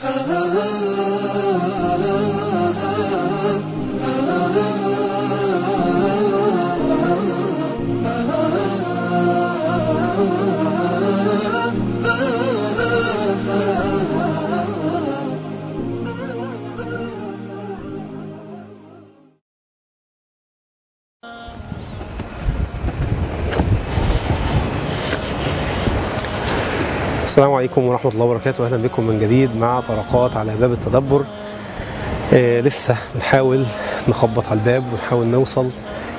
السلام عليكم ورحمة الله وبركاته أهلا بكم من جديد مع طرقات على باب التدبر آه لسه بنحاول نخبط على الباب ونحاول نوصل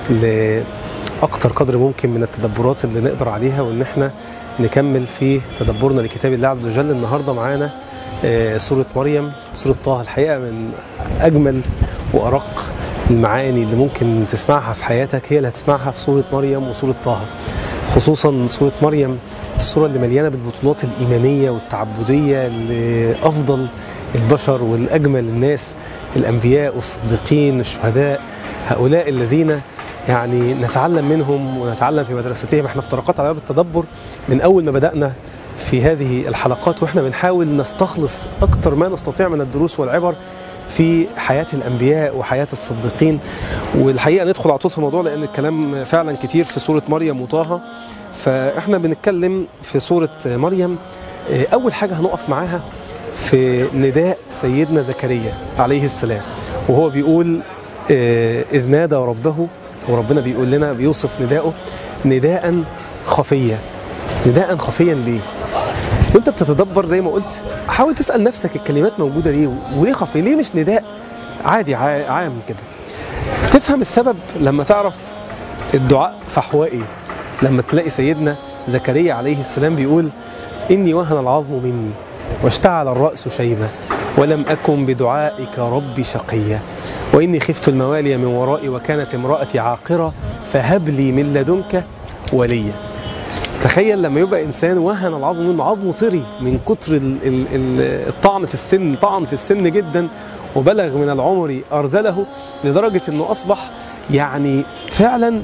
لأكتر قدر ممكن من التدبرات اللي نقدر عليها وإن احنا نكمل في تدبرنا لكتاب الله عز وجل النهاردة معانا آه سورة مريم سورة طه الحقيقة من أجمل وأرق المعاني اللي ممكن تسمعها في حياتك هي اللي هتسمعها في سورة مريم وسورة طه خصوصا سورة مريم السورة اللي مليانة بالبطولات الإيمانية والتعبدية لأفضل البشر والأجمل الناس الأنبياء والصديقين الشهداء هؤلاء الذين يعني نتعلم منهم ونتعلم في مدرستهم احنا في طرقات على باب التدبر من أول ما بدأنا في هذه الحلقات واحنا بنحاول نستخلص أكثر ما نستطيع من الدروس والعبر في حياة الأنبياء وحياة الصديقين والحقيقة ندخل على طول في الموضوع لأن الكلام فعلا كتير في سورة مريم وطه فإحنا بنتكلم في سورة مريم أول حاجة هنقف معاها في نداء سيدنا زكريا عليه السلام وهو بيقول إذ نادى ربه وربنا بيقول لنا بيوصف نداءه نداء خفيا نداء خفيا ليه وانت بتتدبر زي ما قلت حاول تسأل نفسك الكلمات موجودة ليه وليه خفي ليه مش نداء عادي عام كده تفهم السبب لما تعرف الدعاء فحوائي لما تلاقي سيدنا زكريا عليه السلام بيقول إني وهن العظم مني واشتعل الرأس شيبة ولم أكن بدعائك ربي شقيا وإني خفت الموالي من ورائي وكانت امرأتي عاقرة فهب لي من لدنك وليا تخيل لما يبقى إنسان وهن العظم منه عظمه طري من كتر ال ال ال الطعن في السن طعن في السن جدا وبلغ من العمر أرذله لدرجة أنه أصبح يعني فعلا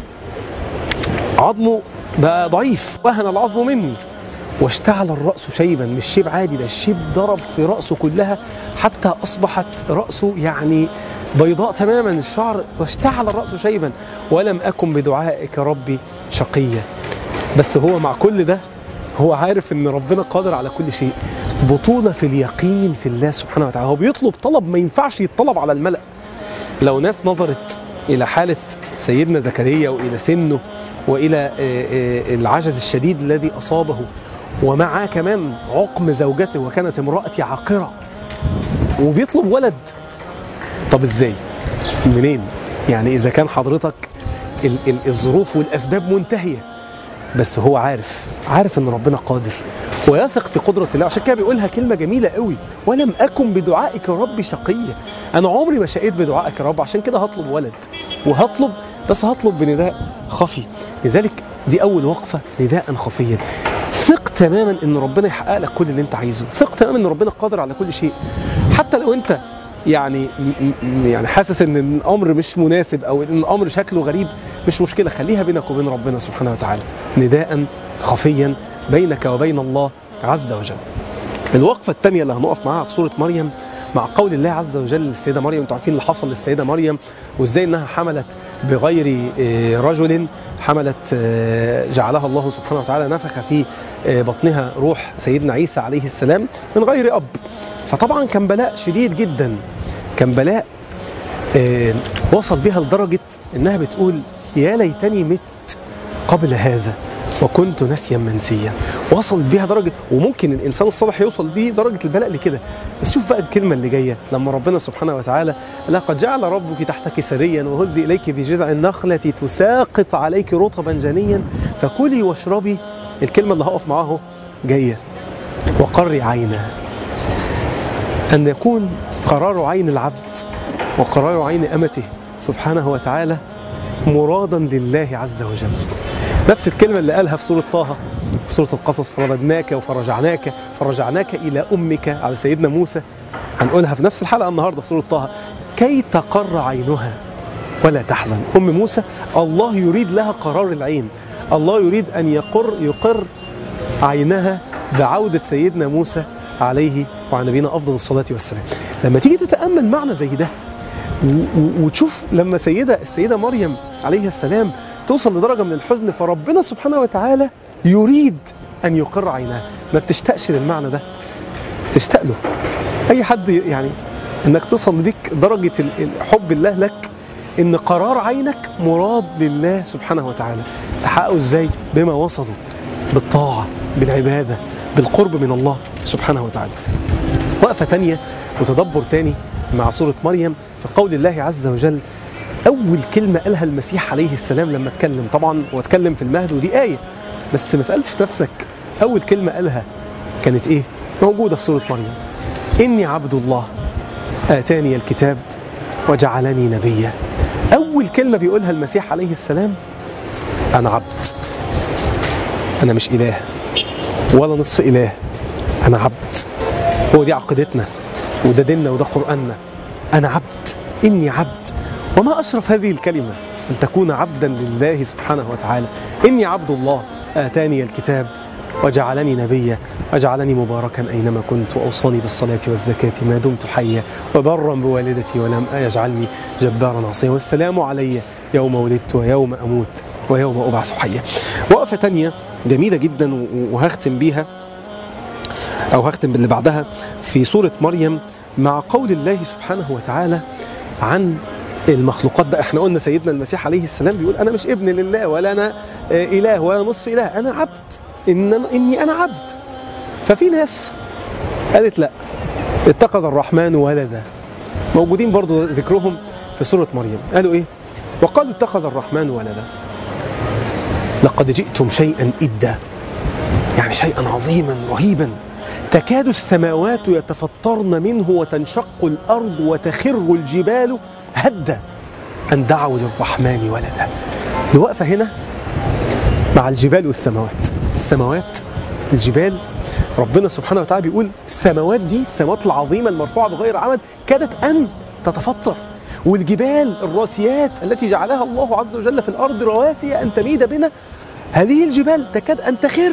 عظمه بقى ضعيف وهن العظم مني واشتعل الرأس شيبا مش شيب عادي ده الشيب ضرب في رأسه كلها حتى أصبحت رأسه يعني بيضاء تماما الشعر واشتعل الرأس شيبا ولم أكن بدعائك ربي شقيا بس هو مع كل ده هو عارف ان ربنا قادر على كل شيء بطولة في اليقين في الله سبحانه وتعالى هو بيطلب طلب ما ينفعش يتطلب على الملأ لو ناس نظرت إلى حالة سيدنا زكريا وإلى سنه وإلى العجز الشديد الذي أصابه ومعاه كمان عقم زوجته وكانت امرأتي عاقرة وبيطلب ولد طب ازاي منين يعني إذا كان حضرتك الظروف والأسباب منتهية بس هو عارف عارف ان ربنا قادر ويثق في قدرة الله عشان كده بيقولها كلمة جميلة قوي ولم أكن بدعائك ربي شقيا أنا عمري ما شقيت بدعائك يا رب عشان كده هطلب ولد وهطلب بس هطلب بنداء خفي لذلك دي أول وقفة نداء خفيا ثق تماما ان ربنا يحقق لك كل اللي انت عايزه ثق تماما ان ربنا قادر على كل شيء حتى لو انت يعني يعني حاسس ان الامر مش مناسب او ان الامر شكله غريب مش مشكله خليها بينك وبين ربنا سبحانه وتعالى نداء خفيا بينك وبين الله عز وجل الوقفه الثانيه اللي هنقف معاها في سوره مريم مع قول الله عز وجل للسيده مريم انتوا عارفين اللي حصل للسيده مريم وازاي انها حملت بغير رجل حملت جعلها الله سبحانه وتعالى نفخ في بطنها روح سيدنا عيسى عليه السلام من غير اب فطبعا كان بلاء شديد جدا كان بلاء وصل بها لدرجه انها بتقول يا ليتني مت قبل هذا وكنت نسيا منسيا وصلت بيها درجة وممكن الإنسان الصالح يوصل بيه درجة البلاء لكده بس شوف بقى الكلمة اللي جاية لما ربنا سبحانه وتعالى لقد جعل ربك تحتك سريا وهزي إليك بجذع النخلة تساقط عليك رطبا جنيا فكلي واشربي الكلمة اللي هقف معاه جاية وقري عينها أن يكون قرار عين العبد وقرار عين أمته سبحانه وتعالى مرادا لله عز وجل نفس الكلمة اللي قالها في سورة طه في سورة القصص فرددناك وفرجعناك فرجعناك إلى أمك على سيدنا موسى هنقولها في نفس الحلقة النهاردة في سورة طه كي تقر عينها ولا تحزن أم موسى الله يريد لها قرار العين الله يريد أن يقر يقر عينها بعودة سيدنا موسى عليه وعلى نبينا افضل الصلاه والسلام لما تيجي تتامل معنى زي ده و- و- وتشوف لما سيده السيده مريم عليه السلام توصل لدرجه من الحزن فربنا سبحانه وتعالى يريد ان يقر عينها ما بتشتاقش للمعنى ده تشتاق له اي حد يعني انك تصل بك درجه ال- ال- حب الله لك ان قرار عينك مراد لله سبحانه وتعالى تحققه ازاي بما وصلوا بالطاعه بالعباده بالقرب من الله سبحانه وتعالى وقفه تانية وتدبر تاني مع سوره مريم في قول الله عز وجل اول كلمه قالها المسيح عليه السلام لما اتكلم طبعا هو اتكلم في المهد ودي ايه بس ما سالتش نفسك اول كلمه قالها كانت ايه موجوده في سوره مريم اني عبد الله اتاني الكتاب وجعلني نبيا اول كلمه بيقولها المسيح عليه السلام انا عبد انا مش اله ولا نصف اله انا عبد هو دي عقيدتنا وده ديننا وده قراننا انا عبد اني عبد وما اشرف هذه الكلمه ان تكون عبدا لله سبحانه وتعالى اني عبد الله اتاني الكتاب وجعلني نبيا وجعلني مباركا اينما كنت واوصاني بالصلاه والزكاه ما دمت حيا وبرا بوالدتي ولم يجعلني جبارا عصيا والسلام علي يوم ولدت ويوم اموت ويوم ابعث حيا. وقفه تانية جميله جدا و- وهختم بيها او هختم باللي بعدها في سوره مريم مع قول الله سبحانه وتعالى عن المخلوقات بقى احنا قلنا سيدنا المسيح عليه السلام بيقول انا مش ابن لله ولا انا آه، اله ولا نصف اله انا عبد انما اني انا عبد ففي ناس قالت لا اتخذ الرحمن ولدا موجودين برضو ذكرهم في سورة مريم قالوا ايه وقالوا اتخذ الرحمن ولدا لقد جئتم شيئا إدا يعني شيئا عظيما رهيبا تكاد السماوات يتفطرن منه وتنشق الأرض وتخر الجبال هدا أن دعوا للرحمن ولدا الوقفة هنا مع الجبال والسماوات السماوات الجبال ربنا سبحانه وتعالى بيقول السماوات دي السماوات العظيمة المرفوعة بغير عمد كادت أن تتفطر والجبال الراسيات التي جعلها الله عز وجل في الأرض رواسي أن تميد بنا هذه الجبال تكاد أن تخر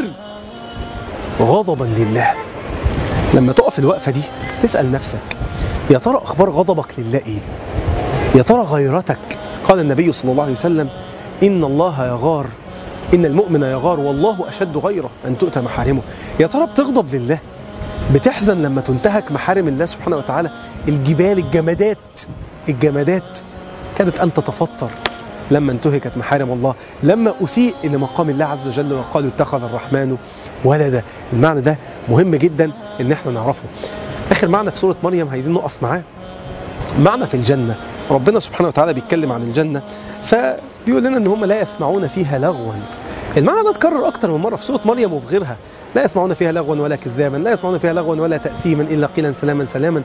غضبا لله لما تقف الوقفة دي تسأل نفسك يا ترى أخبار غضبك لله إيه يا ترى غيرتك قال النبي صلى الله عليه وسلم إن الله يغار إن المؤمن يغار والله أشد غيره أن تؤتى محارمه يا ترى بتغضب لله بتحزن لما تنتهك محارم الله سبحانه وتعالى الجبال الجمادات الجمادات كانت أن تتفطر لما انتهكت محارم الله لما أسيء إلى مقام الله عز وجل وقالوا اتخذ الرحمن ولدا المعنى ده مهم جدا إن احنا نعرفه آخر معنى في سورة مريم عايزين نقف معاه معنى في الجنة ربنا سبحانه وتعالى بيتكلم عن الجنة فبيقول لنا ان هم لا يسمعون فيها لغوا المعنى ده اتكرر اكتر من مره في سوره مريم وفي غيرها لا يسمعون فيها لغوا ولا كذابا لا يسمعون فيها لغوا ولا تاثيما الا قيلا سلاما سلاما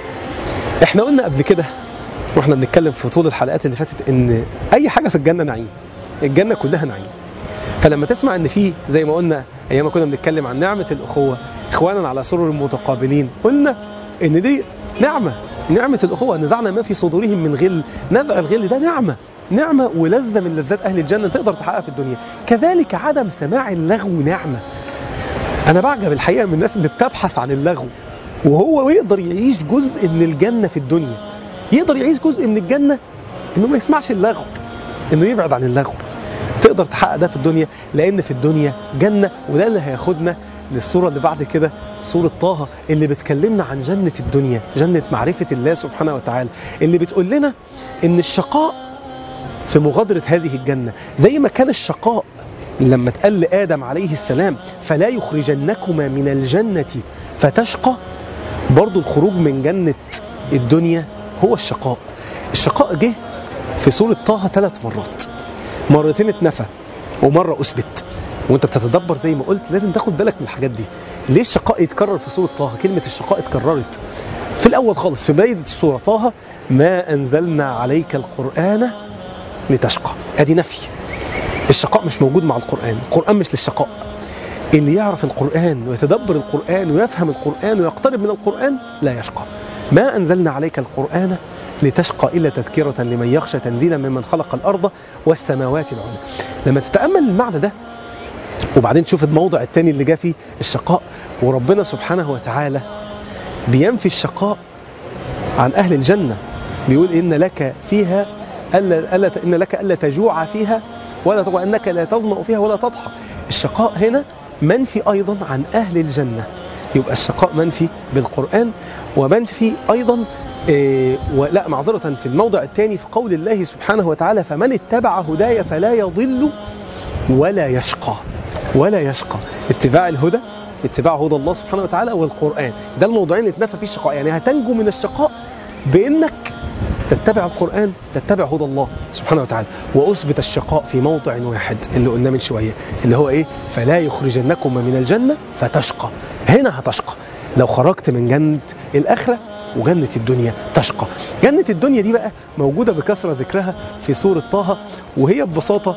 احنا قلنا قبل كده واحنا بنتكلم في طول الحلقات اللي فاتت ان اي حاجه في الجنه نعيم الجنه كلها نعيم فلما تسمع ان في زي ما قلنا ايام ما كنا بنتكلم عن نعمه الاخوه اخوانا على سرر متقابلين قلنا ان دي نعمه نعمه الاخوه نزعنا ما في صدورهم من غل نزع الغل ده نعمه نعمه ولذه من لذات اهل الجنه تقدر تحققها في الدنيا كذلك عدم سماع اللغو نعمه انا بعجب الحقيقه من الناس اللي بتبحث عن اللغو وهو يقدر يعيش جزء من الجنه في الدنيا يقدر يعيش جزء من الجنه انه ما يسمعش اللغو انه يبعد عن اللغو تقدر تحقق ده في الدنيا لان في الدنيا جنه وده اللي هياخدنا للصوره اللي بعد كده سوره طه اللي بتكلمنا عن جنه الدنيا جنه معرفه الله سبحانه وتعالى اللي بتقول لنا ان الشقاء في مغادره هذه الجنه زي ما كان الشقاء لما اتقال لادم عليه السلام فلا يخرجنكما من الجنه فتشقى برضو الخروج من جنه الدنيا هو الشقاء الشقاء جه في سوره طه ثلاث مرات مرتين اتنفى ومره اثبت وانت بتتدبر زي ما قلت لازم تاخد بالك من الحاجات دي ليه الشقاء يتكرر في سوره طه كلمه الشقاء اتكررت في الاول خالص في بدايه السوره طه ما انزلنا عليك القران لتشقى ادي نفي الشقاء مش موجود مع القران القران مش للشقاء اللي يعرف القران ويتدبر القران ويفهم القران ويقترب من القران لا يشقى ما انزلنا عليك القران لتشقى إلا تذكرة لمن يخشى تنزيلا ممن خلق الأرض والسماوات العلى لما تتأمل المعنى ده وبعدين تشوف الموضع الثاني اللي جاء فيه الشقاء وربنا سبحانه وتعالى بينفي الشقاء عن أهل الجنة بيقول إن لك فيها ألا ألا إن لك ألا تجوع فيها ولا وأنك لا تظمأ فيها ولا تضحى الشقاء هنا منفي أيضا عن أهل الجنة يبقى الشقاء منفي بالقرآن ومنفي أيضا إيه ولا معذرة في الموضع الثاني في قول الله سبحانه وتعالى فمن اتبع هداي فلا يضل ولا يشقى ولا يشقى اتباع الهدى اتباع هدى الله سبحانه وتعالى والقرآن ده الموضوعين اللي اتنفى فيه الشقاء يعني هتنجو من الشقاء بانك تتبع القرآن تتبع هدى الله سبحانه وتعالى وأثبت الشقاء في موضع واحد اللي قلنا من شوية اللي هو إيه فلا يخرجنكم من الجنة فتشقى هنا هتشقى لو خرجت من جنة الآخرة وجنة الدنيا تشقى جنة الدنيا دي بقى موجودة بكثرة ذكرها في سورة طه وهي ببساطة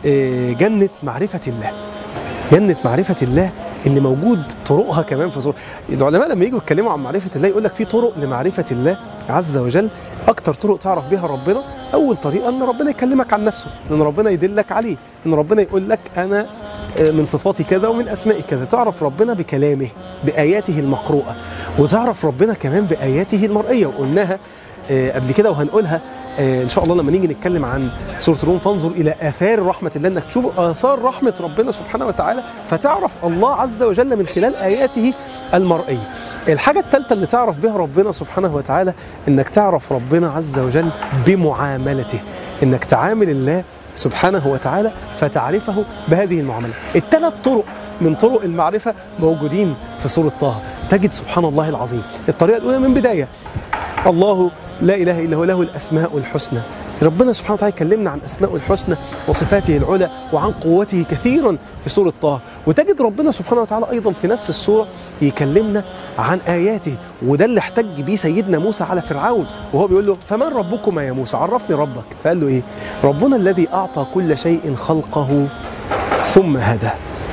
جنة معرفة الله جنة معرفة الله اللي موجود طرقها كمان في سورة العلماء لما يجوا يتكلموا عن معرفة الله يقول لك في طرق لمعرفة الله عز وجل أكتر طرق تعرف بها ربنا أول طريقة أن ربنا يكلمك عن نفسه أن ربنا يدلك عليه أن ربنا يقول لك أنا من صفاتي كذا ومن أسمائي كذا تعرف ربنا بكلامه بآياته المقروءة وتعرف ربنا كمان بآياته المرئية وقلناها قبل كده وهنقولها ان شاء الله لما نيجي نتكلم عن سوره الروم فانظر الى اثار رحمه الله انك تشوف اثار رحمه ربنا سبحانه وتعالى فتعرف الله عز وجل من خلال اياته المرئيه. الحاجه الثالثه اللي تعرف بها ربنا سبحانه وتعالى انك تعرف ربنا عز وجل بمعاملته انك تعامل الله سبحانه وتعالى فتعرفه بهذه المعامله. الثلاث طرق من طرق المعرفه موجودين في سوره طه تجد سبحان الله العظيم. الطريقه الاولى من بدايه الله لا إله إلا هو له الأسماء الحسنى ربنا سبحانه وتعالى كلمنا عن أسماء الحسنى وصفاته العلى وعن قوته كثيرا في سورة طه وتجد ربنا سبحانه وتعالى أيضا في نفس السورة يكلمنا عن آياته وده اللي احتج بيه سيدنا موسى على فرعون وهو بيقول له فمن ربكما يا موسى عرفني ربك فقال له إيه ربنا الذي أعطى كل شيء خلقه ثم هدى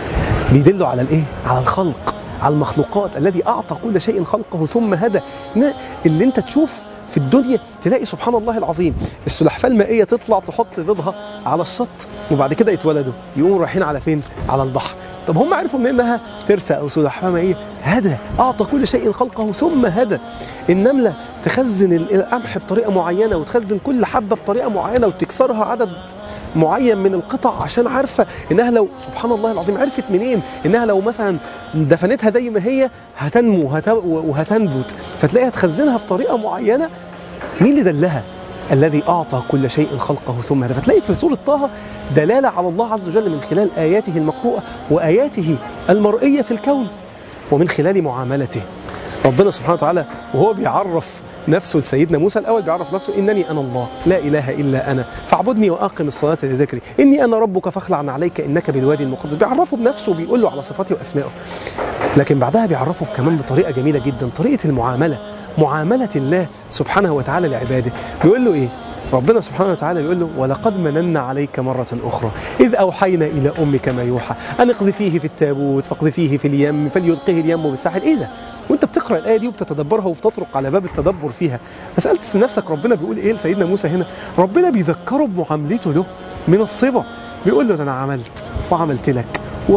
بيدله على الإيه على الخلق على المخلوقات الذي أعطى كل شيء خلقه ثم هدى اللي انت تشوف في الدنيا تلاقي سبحان الله العظيم السلحفاه المائيه تطلع تحط بيضها على الشط وبعد كده يتولدوا يقوموا رايحين على فين على البحر طب هم عرفوا منين انها ترسى او سلحفاه مائيه هدى اعطى كل شيء خلقه ثم هدى النمله تخزن القمح بطريقه معينه وتخزن كل حبه بطريقه معينه وتكسرها عدد معين من القطع عشان عارفه انها لو سبحان الله العظيم عرفت منين انها لو مثلا دفنتها زي ما هي هتنمو وهتنبت فتلاقيها تخزنها بطريقه معينه مين اللي دلها الذي اعطى كل شيء خلقه ثم هدى فتلاقي في سوره طه دلاله على الله عز وجل من خلال اياته المقروءه واياته المرئيه في الكون ومن خلال معاملته ربنا سبحانه وتعالى وهو بيعرف نفسه لسيدنا موسى الأول بيعرف نفسه إنني أنا الله لا إله إلا أنا فاعبدني وأقم الصلاة لذكري إني أنا ربك فاخلع عليك إنك بالوادي المقدس بيعرفه بنفسه وبيقول له على صفاته وأسمائه لكن بعدها بيعرفه كمان بطريقة جميلة جدا طريقة المعاملة معاملة الله سبحانه وتعالى لعباده بيقول له إيه ربنا سبحانه وتعالى بيقول له ولقد مننا عليك مرة أخرى إذ أوحينا إلى أمك ما يوحى أن اقذفيه في التابوت فاقذفيه في اليم فليلقيه اليم بالساحل إيه ده؟ وأنت بتقرأ الآية دي وبتتدبرها وبتطرق على باب التدبر فيها فسألت نفسك ربنا بيقول إيه لسيدنا موسى هنا؟ ربنا بيذكره بمعاملته له من الصبا بيقول له ده أنا عملت وعملت لك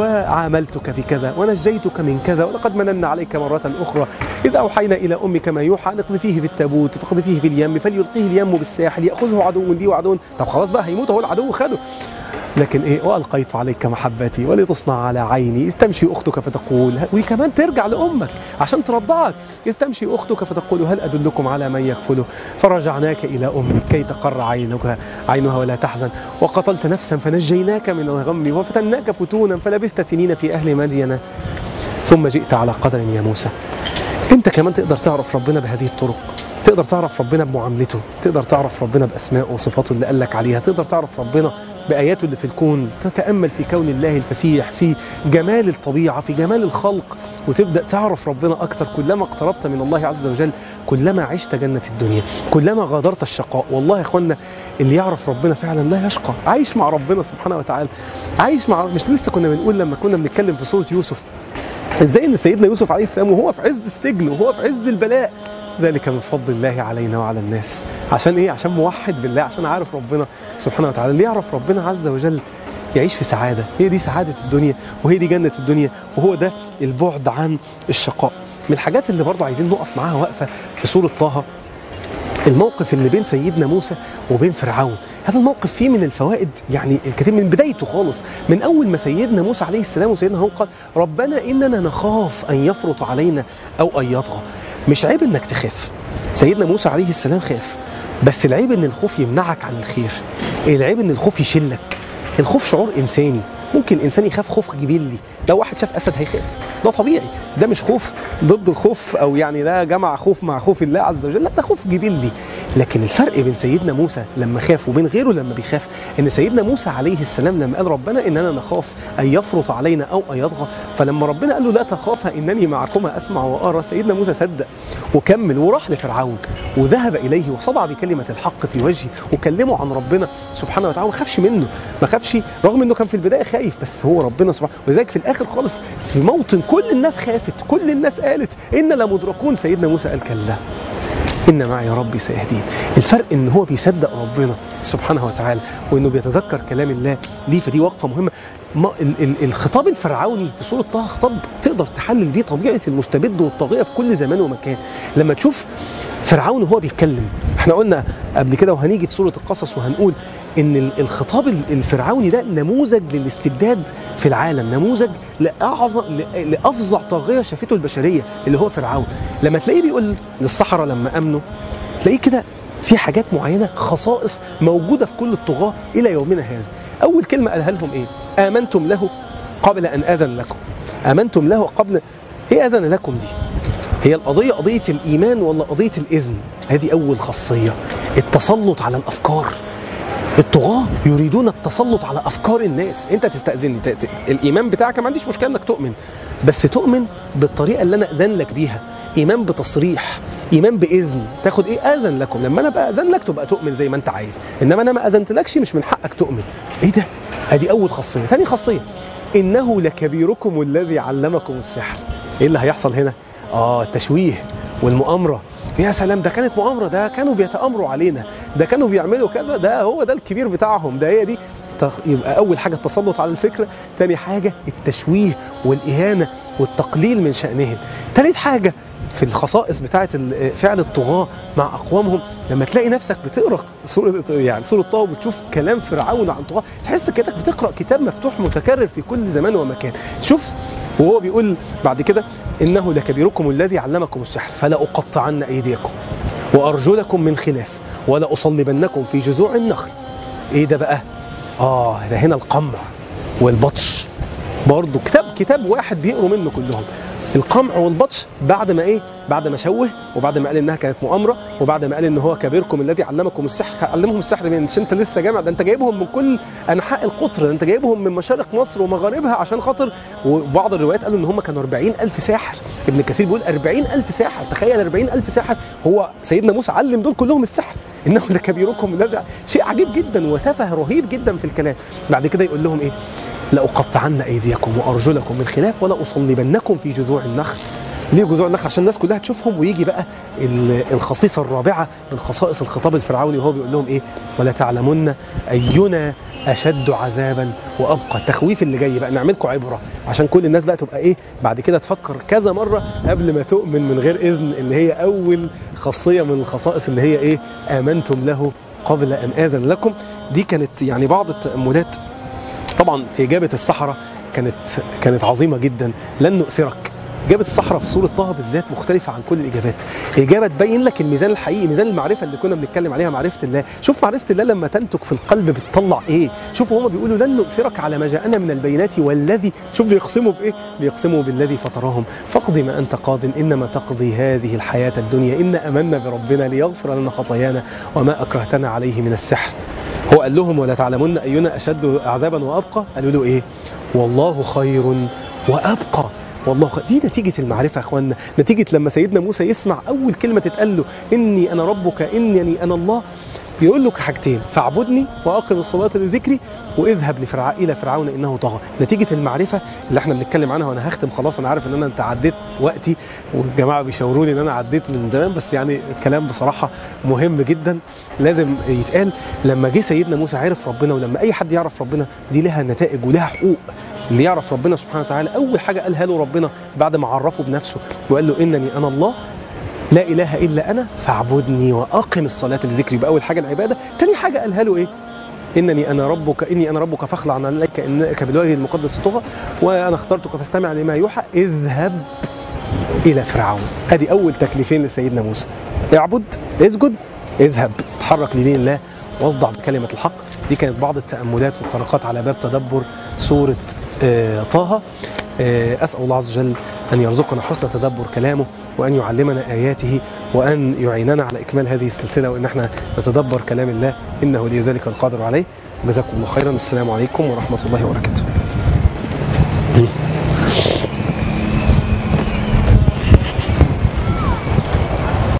وعاملتك في كذا ونجيتك من كذا ولقد مننا عليك مرة أخرى إذ أوحينا إلى أمك ما يوحى أن اقذفيه في التابوت فاقذفيه في اليم فليلقيه اليم بالساحل يأخذه عدو لي وعدو طب خلاص بقى هيموت هو العدو خده لكن ايه والقيت عليك محبتي ولتصنع على عيني اذ تمشي اختك فتقول وكمان ترجع لامك عشان ترضعك اذ تمشي اختك فتقول هل ادلكم على من يكفله فرجعناك الى امك كي تقر عينك عينها ولا تحزن وقتلت نفسا فنجيناك من الغم وفتناك فتونا فلبثت سنين في اهل مدين ثم جئت على قدر يا موسى انت كمان تقدر تعرف ربنا بهذه الطرق تقدر تعرف ربنا بمعاملته تقدر تعرف ربنا بأسمائه وصفاته اللي قالك عليها تقدر تعرف ربنا بآياته اللي في الكون تتأمل في كون الله الفسيح في جمال الطبيعة في جمال الخلق وتبدأ تعرف ربنا أكتر كلما اقتربت من الله عز وجل كلما عشت جنة الدنيا كلما غادرت الشقاء والله يا اخوانا اللي يعرف ربنا فعلا لا يشقى عايش مع ربنا سبحانه وتعالى عايش مع مش لسه كنا بنقول لما كنا بنتكلم في سورة يوسف ازاي ان سيدنا يوسف عليه السلام وهو في عز السجن وهو في عز البلاء ذلك من فضل الله علينا وعلى الناس عشان ايه عشان موحد بالله عشان عارف ربنا سبحانه وتعالى اللي يعرف ربنا عز وجل يعيش في سعادة هي دي سعادة الدنيا وهي دي جنة الدنيا وهو ده البعد عن الشقاء من الحاجات اللي برضه عايزين نقف معاها وقفه في سوره طه الموقف اللي بين سيدنا موسى وبين فرعون هذا الموقف فيه من الفوائد يعني الكثير من بدايته خالص من اول ما سيدنا موسى عليه السلام وسيدنا هارون قال ربنا اننا نخاف ان يفرط علينا او ان يطغى مش عيب انك تخاف سيدنا موسى عليه السلام خاف بس العيب ان الخوف يمنعك عن الخير العيب ان الخوف يشلك الخوف شعور انساني ممكن الانسان يخاف خوف جبلي لو واحد شاف اسد هيخاف ده طبيعي ده مش خوف ضد الخوف او يعني ده جمع خوف مع خوف الله عز وجل لا ده خوف جبلي لكن الفرق بين سيدنا موسى لما خاف وبين غيره لما بيخاف ان سيدنا موسى عليه السلام لما قال ربنا اننا نخاف ان يفرط علينا او ان يطغى فلما ربنا قال له لا تخافا انني معكما اسمع وارى سيدنا موسى صدق وكمل وراح لفرعون وذهب اليه وصدع بكلمه الحق في وجهه وكلمه عن ربنا سبحانه وتعالى ما خافش منه ما خافش رغم انه كان في البدايه خايف بس هو ربنا سبحانه ولذلك في الاخر خالص في موطن كل الناس خافت كل الناس قالت ان لمدركون سيدنا موسى قال كلا ان معي ربي سيهدين الفرق ان هو بيصدق ربنا سبحانه وتعالى وانه بيتذكر كلام الله ليه فدي وقفه مهمه ما ال ال الخطاب الفرعوني في سوره طه خطاب تقدر تحلل بيه طبيعه المستبد والطاغيه في كل زمان ومكان لما تشوف فرعون وهو بيتكلم احنا قلنا قبل كده وهنيجي في سوره القصص وهنقول ان الخطاب الفرعوني ده نموذج للاستبداد في العالم نموذج لاعظم لافظع طاغيه شافته البشريه اللي هو فرعون لما تلاقيه بيقول للصحراء لما امنوا تلاقيه كده في حاجات معينه خصائص موجوده في كل الطغاه الى يومنا هذا اول كلمه قالها لهم ايه امنتم له قبل ان اذن لكم امنتم له قبل ايه اذن لكم دي هي القضيه قضيه الايمان ولا قضيه الاذن هذه اول خاصيه التسلط على الافكار الطغاة يريدون التسلط على افكار الناس انت تستاذني ت... ت... الايمان بتاعك ما عنديش مشكله انك تؤمن بس تؤمن بالطريقه اللي انا اذن لك بيها ايمان بتصريح ايمان باذن تاخد ايه اذن لكم لما انا ابقى اذن لك تبقى تؤمن زي ما انت عايز انما انا ما اذنتلكش مش من حقك تؤمن ايه ده ادي اول خاصيه ثاني خاصيه انه لكبيركم الذي علمكم السحر ايه اللي هيحصل هنا اه التشويه والمؤامره يا سلام ده كانت مؤامره ده كانوا بيتامروا علينا ده كانوا بيعملوا كذا ده هو ده الكبير بتاعهم ده هي دي يبقى اول حاجه التسلط على الفكره تاني حاجه التشويه والاهانه والتقليل من شانهم تالت حاجه في الخصائص بتاعه فعل الطغاة مع اقوامهم لما تلاقي نفسك بتقرا سوره يعني سوره طه وبتشوف كلام فرعون عن طغاة تحس كانك بتقرا كتاب مفتوح متكرر في كل زمان ومكان شوف وهو بيقول بعد كده انه لكبيركم الذي علمكم السحر فلا اقطعن ايديكم وارجلكم من خلاف ولا اصلبنكم في جذوع النخل ايه ده بقى اه ده هنا القمع والبطش برضه كتاب كتاب واحد بيقروا منه كلهم القمع والبطش بعد ما ايه بعد ما شوه وبعد ما قال انها كانت مؤامره وبعد ما قال ان هو كبيركم الذي علمكم السحر علمهم السحر من مش انت لسه جامع ده انت جايبهم من كل انحاء القطر ده انت جايبهم من مشارق مصر ومغاربها عشان خاطر وبعض الروايات قالوا ان هم كانوا 40 الف ساحر ابن كثير بيقول 40 الف ساحر تخيل 40 الف ساحر هو سيدنا موسى علم دول كلهم السحر انه لكبيركم الذي شيء عجيب جدا وسفه رهيب جدا في الكلام بعد كده يقول لهم ايه لأقطعن أيديكم وأرجلكم من خلاف ولا أصلبنكم في جذوع النخل ليه جذوع النخل عشان الناس كلها تشوفهم ويجي بقى الخصيصة الرابعة من خصائص الخطاب الفرعوني وهو بيقول لهم ايه ولا تعلمن أينا أشد عذابا وأبقى التخويف اللي جاي بقى نعملكم عبرة عشان كل الناس بقى تبقى ايه بعد كده تفكر كذا مرة قبل ما تؤمن من غير إذن اللي هي أول خاصية من الخصائص اللي هي ايه آمنتم له قبل أن آذن لكم دي كانت يعني بعض التأملات طبعا إجابة الصحراء كانت كانت عظيمة جدا لن نؤثرك إجابة الصحراء في سورة طه بالذات مختلفة عن كل الإجابات إجابة تبين لك الميزان الحقيقي ميزان المعرفة اللي كنا بنتكلم عليها معرفة الله شوف معرفة الله لما تنتج في القلب بتطلع إيه شوف هما بيقولوا لن نؤثرك على ما جاءنا من البينات والذي شوف بيقسموا بإيه بيقسموا بالذي فطرهم فاقض ما أنت قاض إنما تقضي هذه الحياة الدنيا إن أمنا بربنا ليغفر لنا خطايانا وما أكرهتنا عليه من السحر هو قال لهم ولا تعلمون أينا أشد عذابا وأبقى قالوا له إيه والله خير وأبقى والله خير. دي نتيجة المعرفة يا أخوانا نتيجة لما سيدنا موسى يسمع أول كلمة تتقال له إني أنا ربك إنني أنا الله يقول لك حاجتين فاعبدني واقم الصلاه لذكري واذهب لفرع الى فرعون انه طغى نتيجه المعرفه اللي احنا بنتكلم عنها وانا هختم خلاص انا عارف ان انا انت عديت وقتي والجماعه بيشاوروني ان انا عديت من زمان بس يعني الكلام بصراحه مهم جدا لازم يتقال لما جه سيدنا موسى عرف ربنا ولما اي حد يعرف ربنا دي لها نتائج ولها حقوق اللي يعرف ربنا سبحانه وتعالى اول حاجه قالها له ربنا بعد ما عرفه بنفسه وقال له انني انا الله لا اله الا انا فاعبدني واقم الصلاه لذكري يبقى اول حاجه العباده تاني حاجه قالها له ايه انني انا ربك اني انا ربك فاخلع عليك انك بالوادي المقدس طغى وانا اخترتك فاستمع لما يوحى اذهب الى فرعون ادي اول تكليفين لسيدنا موسى اعبد اسجد اذهب تحرك لدين الله واصدع بكلمه الحق دي كانت بعض التاملات والطرقات على باب تدبر سوره آه طه آه اسال الله عز وجل ان يرزقنا حسن تدبر كلامه وان يعلمنا اياته وان يعيننا على اكمال هذه السلسله وان احنا نتدبر كلام الله انه لذلك القادر عليه جزاكم الله خيرا السلام عليكم ورحمه الله وبركاته